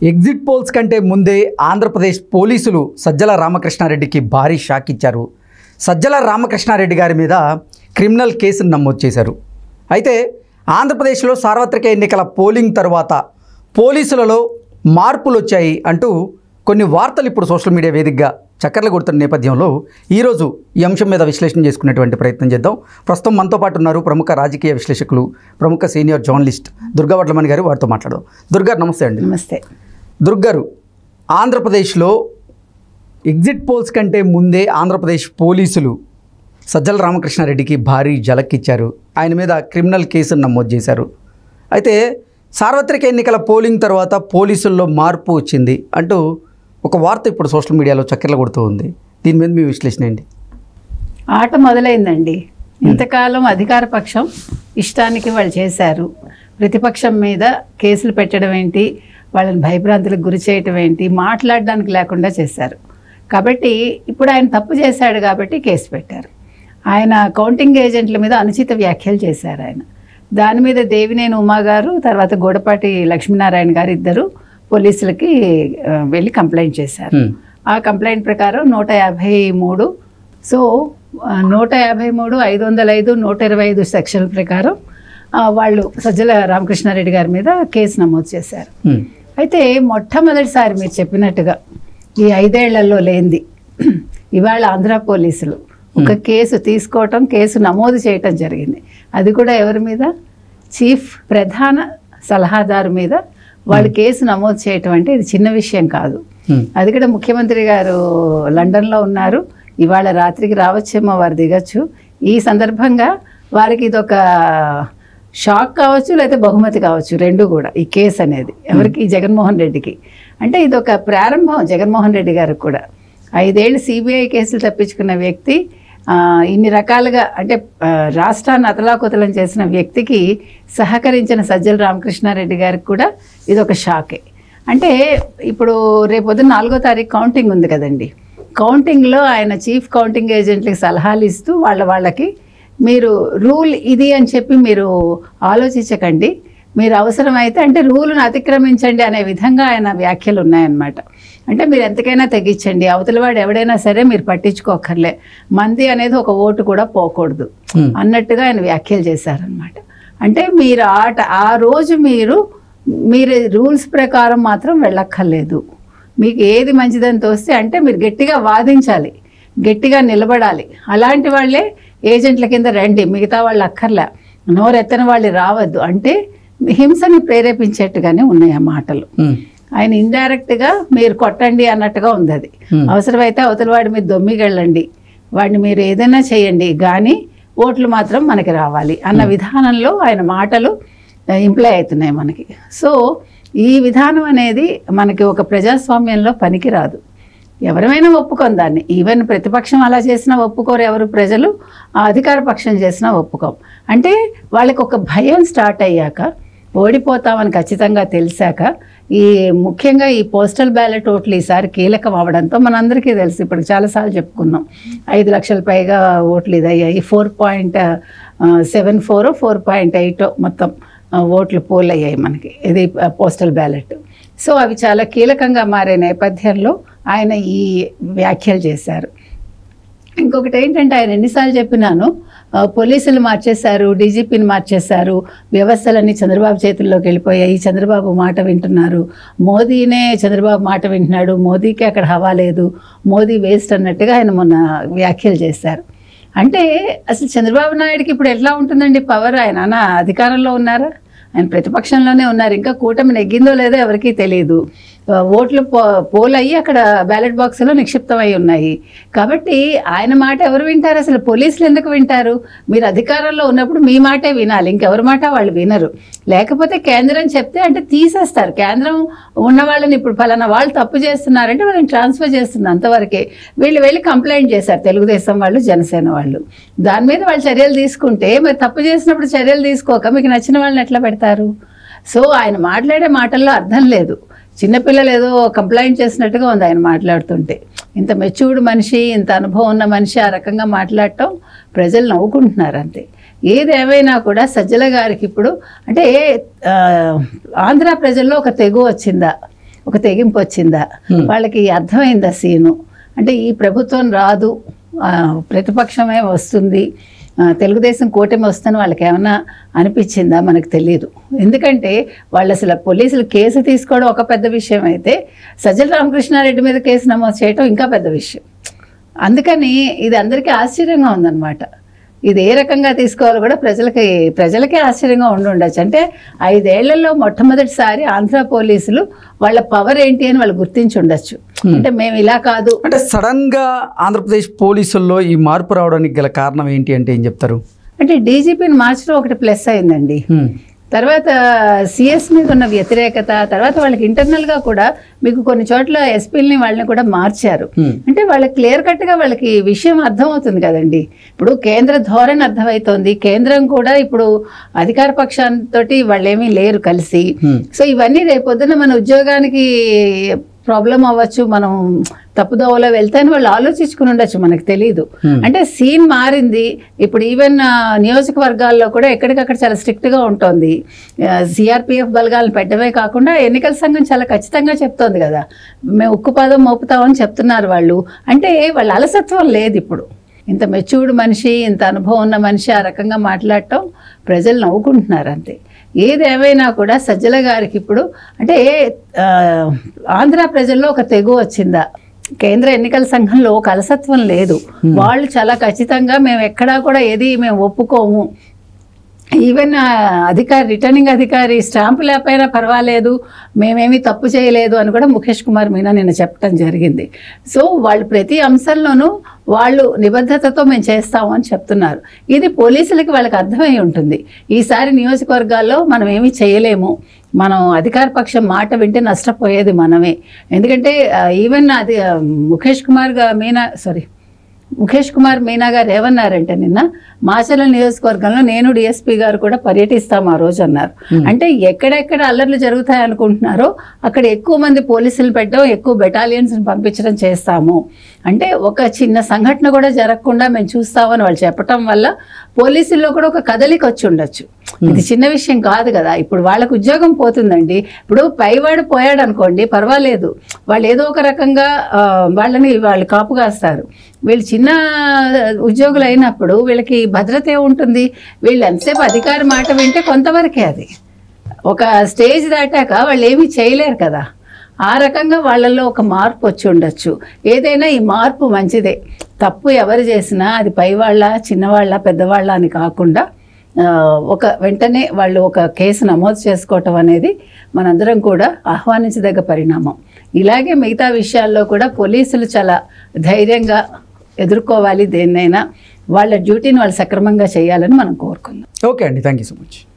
Exit polls కంటే ముందే ఆంధ్రప్రదేశ్ పోలీసులు సజ్జల రామకృష్ణారెడ్డికి భారీ షాక్ ఇచ్చారు సజ్జల రామకృష్ణారెడ్డి గారి మీద క్రిమినల్ కేసును నమోదు చేశారు అయితే ఆంధ్రప్రదేశ్లో సార్వత్రిక ఎన్నికల పోలింగ్ తర్వాత పోలీసులలో మార్పులు వచ్చాయి అంటూ కొన్ని వార్తలు ఇప్పుడు సోషల్ మీడియా వేదికగా చక్కర్లు కొడుతున్న నేపథ్యంలో ఈరోజు ఈ అంశం మీద విశ్లేషణ చేసుకునేటువంటి ప్రయత్నం చేద్దాం ప్రస్తుతం మనతో పాటు ఉన్నారు ప్రముఖ రాజకీయ విశ్లేషకులు ప్రముఖ సీనియర్ జర్నలిస్ట్ దుర్గా వడ్లమణి గారు వారితో మాట్లాడదాం దుర్గా నమస్తే అండి నమస్తే దుర్గారు ఆంధ్రప్రదేశ్లో ఎగ్జిట్ పోల్స్ కంటే ముందే ఆంధ్రప్రదేశ్ పోలీసులు సజ్జల రామకృష్ణారెడ్డికి భారీ జలక్కిచ్చారు ఆయన మీద క్రిమినల్ కేసును నమోదు చేశారు అయితే సార్వత్రిక ఎన్నికల పోలింగ్ తర్వాత పోలీసుల్లో మార్పు వచ్చింది అంటూ ఒక వార్త ఇప్పుడు సోషల్ మీడియాలో చక్కెరలు కొడుతూ ఉంది దీని మీద మీ విశ్లేషణ ఏంటి ఆట మొదలైందండి ఇంతకాలం అధికార పక్షం ఇష్టానికి వాళ్ళు చేశారు ప్రతిపక్షం మీద కేసులు పెట్టడం ఏంటి వాళ్ళని భయభ్రాంతులకు గురి చేయటం ఏంటి మాట్లాడడానికి లేకుండా చేశారు కాబట్టి ఇప్పుడు ఆయన తప్పు చేశాడు కాబట్టి కేసు పెట్టారు ఆయన కౌంటింగ్ ఏజెంట్ల మీద అనుచిత వ్యాఖ్యలు చేశారు ఆయన దాని మీద దేవినేని ఉమా గారు తర్వాత గోడపాటి లక్ష్మీనారాయణ గారు ఇద్దరు పోలీసులకి ఆ, వెళ్ళి కంప్లైంట్ చేశారు హ్మ్. ఆ కంప్లైంట్ ప్రకారం నూట యాభై మూడు సో ఆ, నూట యాభై మూడు ఐదు వందల ఐదు నూట ఇరవై ఐదు సెక్షన్ల ప్రకారం ఆ, వాళ్ళు సజ్జల రామకృష్ణారెడ్డి గారి మీద కేసు నమోదు చేశారు హ్మ్. అయితే మొట్టమొదటిసారి మీరు చెప్పినట్టుగా ఈ ఐదేళ్లలో లేనిది ఇవాళ ఆంధ్ర పోలీసులు ఒక కేసు తీసుకోవటం కేసు నమోదు చేయటం జరిగింది అది కూడా ఎవరి మీద చీఫ్ ప్రధాన సలహాదారు మీద వాళ్ళు కేసు నమోదు చేయటం అంటే ఇది చిన్న విషయం కాదు హ్మ్. అది కూడా ముఖ్యమంత్రి గారు లండన్లో ఉన్నారు ఇవాళ రాత్రికి రావచ్చేమో వారు దిగచ్చు ఈ సందర్భంగా వారికి ఇదొక షాక్ కావచ్చు లేకపోతే బహుమతి కావచ్చు రెండు కూడా ఈ కేసు అనేది ఎవరికి జగన్మోహన్ రెడ్డికి అంటే ఇదొక ప్రారంభం జగన్మోహన్ రెడ్డి గారికి కూడా ఐదేళ్ళు సిబిఐ కేసులు తప్పించుకున్న వ్యక్తి ఆ, ఇన్ని రకాలుగా అంటే ఆ, రాష్ట్రాన్ని అతలాకుతలం చేసిన వ్యక్తికి సహకరించిన సజ్జల రామకృష్ణారెడ్డి గారికి కూడా ఇది ఒక షాకే అంటే ఇప్పుడు రేపొద్దున నాలుగో తారీఖు కౌంటింగ్ ఉంది కదండి కౌంటింగ్లో ఆయన చీఫ్ కౌంటింగ్ ఏజెంట్లకి సలహాలు ఇస్తూ వాళ్ళ వాళ్ళకి మీరు రూల్ ఇది అని చెప్పి మీరు ఆలోచించకండి మీరు అవసరమైతే అంటే రూల్ను అతిక్రమించండి అనే విధంగా ఆయన వ్యాఖ్యలు ఉన్నాయన్నమాట అంటే మీరు ఎంతకైనా తగ్గించండి అవతలవాడు ఎవడైనా సరే మీరు పట్టించుకోకర్లే మంది అనేది ఒక ఓటు కూడా పోకూడదు హ్మ్. అన్నట్టుగా ఆయన వ్యాఖ్యలు చేశారనమాట అంటే మీరు ఆట ఆ రోజు మీరు మీరు రూల్స్ ప్రకారం మాత్రం వెళ్ళక్కర్లేదు మీకు ఏది మంచిదని తోస్తే అంటే మీరు గట్టిగా వాదించాలి గట్టిగా నిలబడాలి అలాంటి వాళ్ళే ఏజెంట్ల కింద రండి మిగతా వాళ్ళు అక్కర్లే నోరెత్తని వాళ్ళు రావద్దు అంటే హింసని ప్రేరేపించేట్టుగానే ఉన్నాయి ఆ మాటలు హ్మ్. ఆయన ఇండైరెక్ట్గా మీరు కొట్టండి అన్నట్టుగా ఉంది అది Hmm. అవసరమైతే అవతల వాడి మీద దొమ్మిగళ్ళండి వాడిని మీరు ఏదైనా చేయండి కానీ ఓట్లు మాత్రం మనకి రావాలి అన్న విధానంలో ఆయన మాటలు ఇంప్లై అవుతున్నాయి మనకి సో ఈ విధానం అనేది మనకి ఒక ప్రజాస్వామ్యంలో పనికిరాదు ఎవరైనా ఒప్పుకోం దాన్ని ఈవెన్ ప్రతిపక్షం అలా చేసినా ఒప్పుకోరు ఎవరు ప్రజలు ఆ అధికార పక్షం చేసినా ఒప్పుకోం అంటే వాళ్ళకి ఒక భయం స్టార్ట్ అయ్యాక ఓడిపోతామని ఖచ్చితంగా తెలిసాక ఈ ముఖ్యంగా ఈ పోస్టల్ బ్యాలెట్ ఓట్లు ఈసారి కీలకం అవడంతో మనందరికీ తెలుసు ఇప్పుడు చాలాసార్లు చెప్పుకున్నాం ఐదు లక్షల పైగా ఓట్లు ఇదయ్యాయి four point seven four four point eight మొత్తం ఆ, ఓట్లు పోల్ అయ్యాయి మనకి ఇది పోస్టల్ బ్యాలెట్ సో అవి చాలా కీలకంగా మారే నేపథ్యంలో ఆయన ఈ వ్యాఖ్యలు చేశారు ఇంకొకటి ఏంటంటే ఆయన ఎన్నిసార్లు చెప్పినాను ఆ, పోలీసులు మార్చేశారు డీజీపీని మార్చేశారు వ్యవస్థలన్నీ చంద్రబాబు చేతుల్లోకి వెళ్ళిపోయాయి చంద్రబాబు మాట వింటున్నారు మోదీనే చంద్రబాబు మాట వింటున్నాడు మోదీకి అక్కడ హవా లేదు మోదీ వేస్ట్ అన్నట్టుగా ఆయన మొన్న వ్యాఖ్యలు చేశారు అంటే అసలు చంద్రబాబు నాయుడుకి ఇప్పుడు ఎట్లా ఉంటుందండి పవర్ ఆయన అన్న అధికారంలో ఉన్నారా ఆయన ప్రతిపక్షంలోనే ఉన్నారు ఇంకా కూటమి నెగ్గిందో లేదో ఎవరికీ తెలియదు ఆ, ఓట్లు పో పోల్ అయ్యి అక్కడ బ్యాలెట్ బాక్స్లో నిక్షిప్తమై ఉన్నాయి కాబట్టి ఆయన మాట ఎవరు వింటారు అసలు పోలీసులు ఎందుకు వింటారు మీరు అధికారంలో ఉన్నప్పుడు మీ మాటే వినాలి ఇంకెవరి మాట వాళ్ళు వినరు లేకపోతే కేంద్రం చెప్తే అంటే తీసేస్తారు కేంద్రం ఉన్న వాళ్ళని ఇప్పుడు ఫలానా వాళ్ళు తప్పు చేస్తున్నారంటే వాళ్ళని ట్రాన్స్ఫర్ చేస్తుంది అంతవరకే వీళ్ళు వెళ్ళి కంప్లైంట్ చేశారు తెలుగుదేశం వాళ్ళు జనసేన వాళ్ళు దాని మీద వాళ్ళు చర్యలు తీసుకుంటే మరి తప్పు చేసినప్పుడు చర్యలు తీసుకోక మీకు నచ్చిన వాళ్ళని ఎట్లా పెడతారు సో ఆయన మాట్లాడే మాటల్లో అర్థం లేదు చిన్నపిల్లలు ఏదో కంప్లైంట్ చేసినట్టుగా ఉంది ఆయన మాట్లాడుతుంటే ఇంత మెచ్యూర్డ్ మనిషి ఇంత అనుభవం ఉన్న మనిషి ఆ రకంగా మాట్లాడటం ప్రజలు నవ్వుకుంటున్నారు అంతే ఏదేమైనా కూడా సజ్జల గారికి ఇప్పుడు అంటే ఆ, ఆంధ్ర ప్రజల్లో ఒక తెగు వచ్చిందా ఒక తెగింపు వచ్చిందా Hmm. వాళ్ళకి అర్థమైందా సీను అంటే ఈ ప్రభుత్వం రాదు ఆ, ప్రతిపక్షమే వస్తుంది ఆ, తెలుగుదేశం కూటమి వస్తుందని వాళ్ళకి ఏమైనా అనిపించిందా మనకు తెలియదు ఎందుకంటే వాళ్ళు అసలు పోలీసులు కేసు తీసుకోవడం ఒక పెద్ద విషయం అయితే సజ్జల రామకృష్ణారెడ్డి మీద కేసు నమోదు చేయడం ఇంకా పెద్ద విషయం అందుకని ఇది అందరికీ ఆశ్చర్యంగా ఉందన్నమాట ఇది ఏ రకంగా తీసుకోవాలో కూడా ప్రజలకి ప్రజలకే ఆశ్చర్యంగా ఉండి ఉండొచ్చు అంటే ఐదేళ్లలో మొట్టమొదటిసారి ఆంధ్ర పోలీసులు వాళ్ళ పవర్ ఏంటి అని వాళ్ళు గుర్తించి ఉండొచ్చు అంటే మేము ఇలా కాదు అంటే సడన్గా ఆంధ్రప్రదేశ్ పోలీసుల్లో ఈ మార్పు రావడానికి గల కారణం ఏంటి అంటే ఏం చెప్తారు అంటే డీజీపీని మార్చడం ఒకటి ప్లస్ అయిందండి హ్మ్. తర్వాత సిఎస్ మీద ఉన్న వ్యతిరేకత తర్వాత వాళ్ళకి ఇంటర్నల్గా కూడా మీకు కొన్ని చోట్ల ఎస్పీలని వాళ్ళని కూడా మార్చారు హ్మ్. అంటే వాళ్ళకి క్లియర్ కట్గా వాళ్ళకి విషయం అర్థమవుతుంది కదండి ఇప్పుడు కేంద్ర ధోరణి అర్థమవుతోంది కేంద్రం కూడా ఇప్పుడు అధికార పక్షాంతోటి వాళ్ళేమీ లేరు కలిసి హ్మ్. సో ఇవన్నీ రేపొద్దున మన ఉద్యోగానికి ప్రాబ్లం అవ్వచ్చు మనం తప్పుదోవలో వెళ్తే అని వాళ్ళు ఆలోచించుకుని ఉండొచ్చు మనకు తెలియదు Hmm. అంటే సీన్ మారింది ఇప్పుడు ఈవెన్ ఆ, నియోజకవర్గాల్లో కూడా ఎక్కడికక్కడ చాలా స్ట్రిక్ట్గా ఉంటుంది సిఆర్పిఎఫ్ బలగాలను పెట్టడమే కాకుండా ఎన్నికల సంఘం చాలా ఖచ్చితంగా చెప్తోంది కదా మేము ఉక్కుపాదం మోపుతామని చెప్తున్నారు వాళ్ళు అంటే వాళ్ళ అలసత్వం లేదు ఇప్పుడు ఇంత మెచ్యూర్డ్ మనిషి ఇంత అనుభవం ఉన్న మనిషి ఆ రకంగా మాట్లాడటం ప్రజలు నవ్వుకుంటున్నారు అంతే ఏదేమైనా కూడా సజ్జల గారికి ఇప్పుడు అంటే ఆ, ఆంధ్ర ప్రజల్లో ఒక తెగు వచ్చిందా కేంద్ర ఎన్నికల సంఘంలో ఒక అలసత్వం లేదు వాళ్ళు చాలా ఖచ్చితంగా మేము ఎక్కడా కూడా ఏది మేము ఒప్పుకోము ఈవెన్ ఆ, అధికారి రిటర్నింగ్ అధికారి స్టాంపు లేకపోయినా పర్వాలేదు మేమేమీ తప్పు చేయలేదు అని కూడా ముఖేష్ కుమార్ మీనా నిన్న చెప్పడం జరిగింది సో వాళ్ళు ప్రతి అంశంలోనూ వాళ్ళు నిబద్ధతతో మేము చేస్తాము అని చెప్తున్నారు ఇది పోలీసులకి వాళ్ళకి అర్థమై ఉంటుంది ఈసారి నియోజకవర్గాల్లో మనం ఏమీ చేయలేము మనం అధికార పక్షం మాట వింటే నష్టపోయేది మనమే ఎందుకంటే ఆ, ఈవెన్ అది ఆ, ముఖేష్ కుమార్ గా మీనా సారీ ముఖేష్ కుమార్ మీనా గారు ఏమన్నారంటే నిన్న మాచల నియోజకవర్గంలో నేను డిఎస్పీ గారు కూడా పర్యటిస్తాం ఆ రోజు అన్నారు అంటే ఎక్కడెక్కడ అల్లర్లు జరుగుతాయి అనుకుంటున్నారో అక్కడ ఎక్కువ మంది పోలీసులు పెట్టడం ఎక్కువ బెటాలియన్స్ పంపించడం చేస్తాము అంటే ఒక చిన్న సంఘటన కూడా జరగకుండా మేము చూస్తామని వాళ్ళు చెప్పటం వల్ల పోలీసుల్లో కూడా ఒక కదలిక వచ్చి ఉండొచ్చు ఇది చిన్న విషయం కాదు కదా ఇప్పుడు వాళ్ళకు ఉద్యోగం పోతుందండి ఇప్పుడు పైవాడు పోయాడు అనుకోండి పర్వాలేదు వాళ్ళు ఏదో ఒక రకంగా ఆ, వాళ్ళని వాళ్ళు కాపు కాస్తారు వీళ్ళు చిన్న ఉద్యోగులు అయినప్పుడు వీళ్ళకి భద్రత ఏముంటుంది వీళ్ళు ఎంతసేపు అధికారి మాట వింటే కొంతవరకే అది ఒక స్టేజ్ దాటాక వాళ్ళు ఏమీ చేయలేరు కదా ఆ రకంగా వాళ్ళల్లో ఒక మార్పు వచ్చి ఉండొచ్చు ఏదైనా ఈ మార్పు మంచిదే తప్పు ఎవరు చేసినా అది పైవాళ్ళ చిన్నవాళ్ళ పెద్దవాళ్ళ అని కాకుండా ఆ, ఒక వెంటనే వాళ్ళు ఒక కేసు నమోదు చేసుకోవటం అనేది మనందరం కూడా ఆహ్వానించదగ్గ పరిణామం ఇలాగే మిగతా విషయాల్లో కూడా పోలీసులు చాలా ధైర్యంగా ఎదుర్కోవాలి దేన్నైనా వాళ్ళ డ్యూటీని వాళ్ళు సక్రమంగా చేయాలని మనం కోరుకుందాం ఓకే అండి థ్యాంక్ యూ సో మచ్